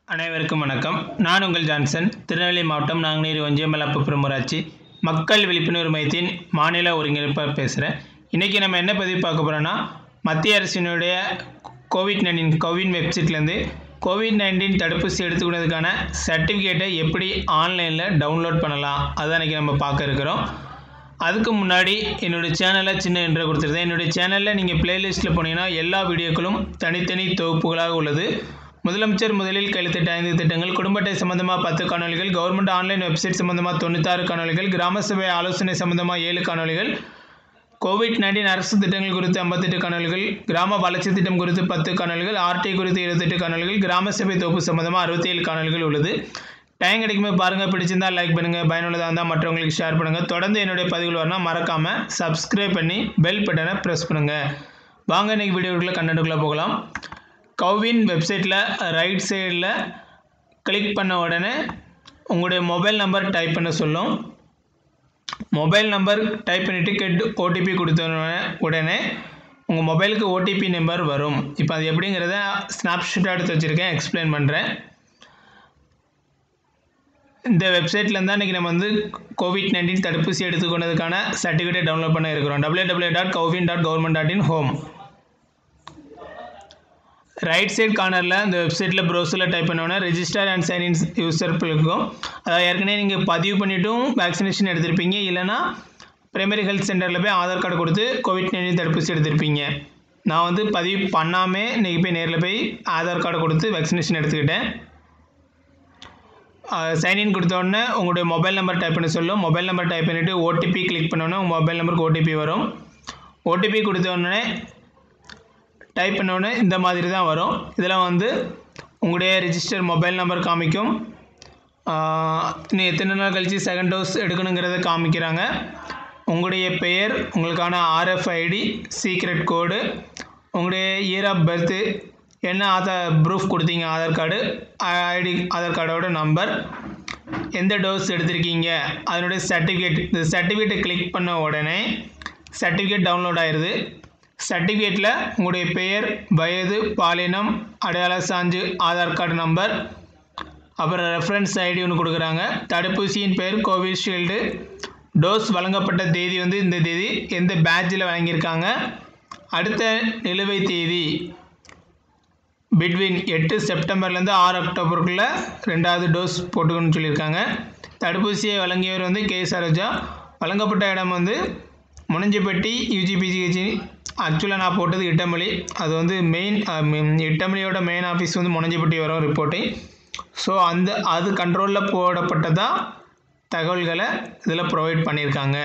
அனைவருக்கும் வணக்கம் நான் உங்கள் ஜான்சன் திருநெல்வேலி மாவட்டம் நாங்குநேரி ஒஞ்சியமலப்பு பிரமுராட்சி மக்கள் விழிப்புணர்வு மையத்தின் மாநில ஒருங்கிணைப்பாக பேசுகிறேன் இன்றைக்கி நம்ம என்ன பதிவு பார்க்க போகிறோன்னா மத்திய அரசினுடைய கோவிட் நைன்டீன் கோவின் வெப்சைட்லேருந்து கோவிட் நைன்டீன் தடுப்பூசி எடுத்துக்கிட்டதுக்கான சர்டிஃபிகேட்டை எப்படி ஆன்லைனில் டவுன்லோட் பண்ணலாம் அதான் இன்றைக்கி நம்ம பார்க்க இருக்கிறோம் அதுக்கு முன்னாடி என்னுடைய சேனலில் சின்ன இன்ட்ரோ கொடுத்துருந்தேன் என்னுடைய சேனலில் நீங்கள் பிளேலிஸ்ட்டில் போனீங்கன்னா எல்லா வீடியோக்களும் தனித்தனி தொகுப்புகளாக உள்ளது முதலமைச்சர் முதலில் கையெழுத்திட்ட ஐந்து திட்டங்கள் குடும்ப அட்டை சம்பந்தமாக பத்து காணொலிகள் கவர்மெண்ட் ஆன்லைன் வெப்சைட் சம்பந்தமாக தொண்ணூத்தாறு காணொலிகள் கிராம சபை ஆலோசனை சம்பந்தமாக ஏழு காணொலிகள் கோவிட் நைன்டீன் அரசு திட்டங்கள் குறித்து ஐம்பத்தெட்டு காணொலிகள் கிராம வளர்ச்சி திட்டம் குறித்து பத்து காணொலிகள் ஆர்டி குறித்து இருபத்தெட்டு காணொலிகள் கிராம சபை தொகுப்பு சம்பந்தமாக அறுபத்தேழு காணொலிகள் உள்ளது டைம் கிடைக்கும்போது பாருங்கள் பிடிச்சிருந்தா லைக் பண்ணுங்கள் பயனுள்ளதாக இருந்தால் மற்றவங்களுக்கு ஷேர் பண்ணுங்கள் தொடர்ந்து என்னுடைய பதிவுகள் வரணும் மறக்காமல் சப்ஸ்கிரைப் பண்ணி பெல் பட்டனை ப்ரெஸ் பண்ணுங்கள் வாங்க இன்றைக்கி வீடியோக்குள்ளே கண்டென்ட்டுக்குள்ளே போகலாம் கௌவின் வெப்சைட்டில் ரைட் சைடில் கிளிக் பண்ண உடனே உங்களுடைய மொபைல் நம்பர் டைப் பண்ண சொல்லும் மொபைல் நம்பர் டைப் பண்ணிவிட்டு கெட் ஓடிபி கொடுத்த உடனே உங்கள் மொபைலுக்கு ஓடிபி நம்பர் வரும் இப்போ அது எப்படிங்கிறத ஸ்னாப்ஷாட் எடுத்து வச்சுருக்கேன் எக்ஸ்பிளைன் பண்ணுறேன் இந்த வெப்சைட்டில் இருந்தால் இன்றைக்கி நம்ம வந்து கோவிட் நைன்டீன் தடுப்பூசி எடுத்துக்கொண்டதுக்கான சர்டிஃபிகேட் டவுன்லோட் பண்ண இருக்கிறோம் W W dot CoWIN dot government dot in home right side கார்னரில் இந்த வெப்சைட்டில் ப்ரௌசரில் டைப் பண்ணோன்னா register and sign in user இருக்கும் அதாவது ஏற்கனவே நீங்கள் பதிவு பண்ணிவிட்டும் வேக்சினேஷன் எடுத்திருப்பீங்க இல்லைனா பிரைமரி ஹெல்த் சென்டரில் போய் ஆதார் கார்டு கொடுத்து கோவிட் நைன்டீன் தடுப்பூசி எடுத்திருப்பீங்க நான் வந்து பதிவு பண்ணாமல் இன்றைக்கி போய் நேரில் போய் ஆதார் கார்டு கொடுத்து வேக்சினேஷன் எடுத்துக்கிட்டேன் சைன்இன் கொடுத்த உடனே உங்களுடைய மொபைல் நம்பர் டைப் பண்ண சொல்லும் மொபைல் நம்பர் டைப் பண்ணிவிட்டு ஓடிபி கிளிக் பண்ணோன்னே உங்கள் மொபைல் நம்பருக்கு ஓடிபி வரும் ஓடிபி கொடுத்த உடனே டைப் பண்ணோடனே இந்த மாதிரி தான் வரும் இதில் வந்து உங்களுடைய ரிஜிஸ்டர் மொபைல் நம்பர் காமிக்கும் இன்னும் எத்தனை நாள் கழித்து செகண்ட் டோஸ் எடுக்கணுங்கிறத காமிக்கிறாங்க உங்களுடைய பெயர் உங்களுக்கான ஆர்எஃப்ஐடி சீக்ரெட் கோடு உங்களுடைய இயர் ஆஃப் பர்த்து என்ன ஆதார் ப்ரூஃப் கொடுத்தீங்க ஆதார் கார்டு ஐடி ஆதார் கார்டோட நம்பர் எந்த டோஸ் எடுத்திருக்கீங்க அதனுடைய சர்டிஃபிகேட் இந்த சர்டிஃபிகேட்டை கிளிக் பண்ண உடனே சர்டிஃபிகேட் டவுன்லோட் ஆயிடுது சர்டிஃபிகேட்டில் உங்களுடைய பெயர் வயது பாலினம் அடையாள சான்று ஆதார் கார்டு நம்பர் அப்புறம் ரெஃபரன்ஸ் ஐடி ஒன்று கொடுக்குறாங்க தடுப்பூசியின் பெயர் கோவிஷீல்டு டோஸ் வழங்கப்பட்ட தேதி வந்து இந்த தேதி எந்த பேட்சில் வழங்கியிருக்காங்க அடுத்த நிலுவை தேதி பிட்வீன் எட்டு செப்டம்பர்லேருந்து ஆறு அக்டோபருக்குள்ளே ரெண்டாவது டோஸ் போட்டுக்கணும்னு சொல்லியிருக்காங்க தடுப்பூசியை வழங்கியவர் வந்து கே சரோஜா வழங்கப்பட்ட இடம் வந்து முனஞ்சிப்பட்டி யூஜிபிஜிஹெச்சி ஆக்சுவலாக நான் போட்டது இட்டமொழி அது வந்து மெயின் இட்டமொழியோட மெயின் ஆஃபீஸ் வந்து முனஞ்சிப்பட்டி வரும் ரிப்போர்ட்டு ஸோ அந்த அது கண்ட்ரோலில் போடப்பட்டதாக தகவல்களை இதில் ப்ரொவைட் பண்ணியிருக்காங்க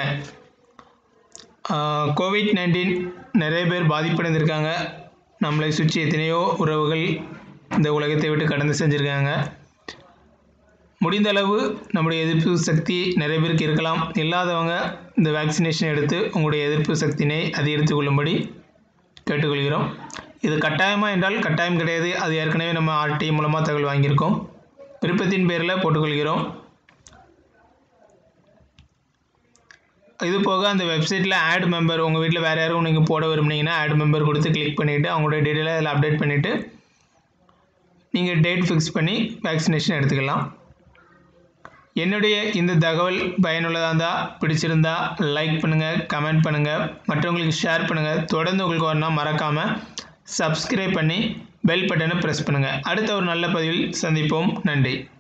கோவிட் நைன்டீன் நிறைய பேர் பாதிப்படைந்திருக்காங்க நம்மளை சுற்றி எத்தனையோ உறவுகள் இந்த உலகத்தை விட்டு கடந்து செஞ்சுருக்காங்க முடிந்தளவு நம்முடைய எதிர்ப்பு சக்தி நிறைய பேருக்கு இருக்கலாம் இல்லாதவங்க இந்த வேக்சினேஷன் எடுத்து உங்களுடைய எதிர்ப்பு சக்தியினை அதிகரித்து கொள்ளும்படி கேட்டுக்கொள்கிறோம் இது கட்டாயமாக என்றால் கட்டாயம் கிடையாது அது ஏற்கனவே நம்ம ஆர்டி மூலமாக தகவல் வாங்கியிருக்கோம் விருப்பத்தின் பேரில் போட்டுக்கொள்கிறோம் இது போக அந்த வெப்சைட்டில் ஆட் மெம்பர் உங்கள் வீட்டில் வேறு யாரும் நீங்கள் போட விரும்புனீங்கன்னா ஆட் மெம்பர் கொடுத்து கிளிக் பண்ணிவிட்டு அவங்களுடைய டீட்டெயிலை அதில் அப்டேட் பண்ணிவிட்டு நீங்கள் டேட் ஃபிக்ஸ் பண்ணி வேக்சினேஷன் எடுத்துக்கலாம் என்னுடைய இந்த தகவல் பயனுள்ளதாக இருந்தால் பிடிச்சிருந்தா லைக் பண்ணுங்கள் கமெண்ட் பண்ணுங்கள் மற்றவங்களுக்கு ஷேர் பண்ணுங்கள் தொடர்ந்து உங்களுக்கு வரணும் மறக்காமல் சப்ஸ்கிரைப் பண்ணி பெல் பட்டனை ப்ரெஸ் பண்ணுங்கள் அடுத்த ஒரு நல்ல பதிவில் சந்திப்போம் நன்றி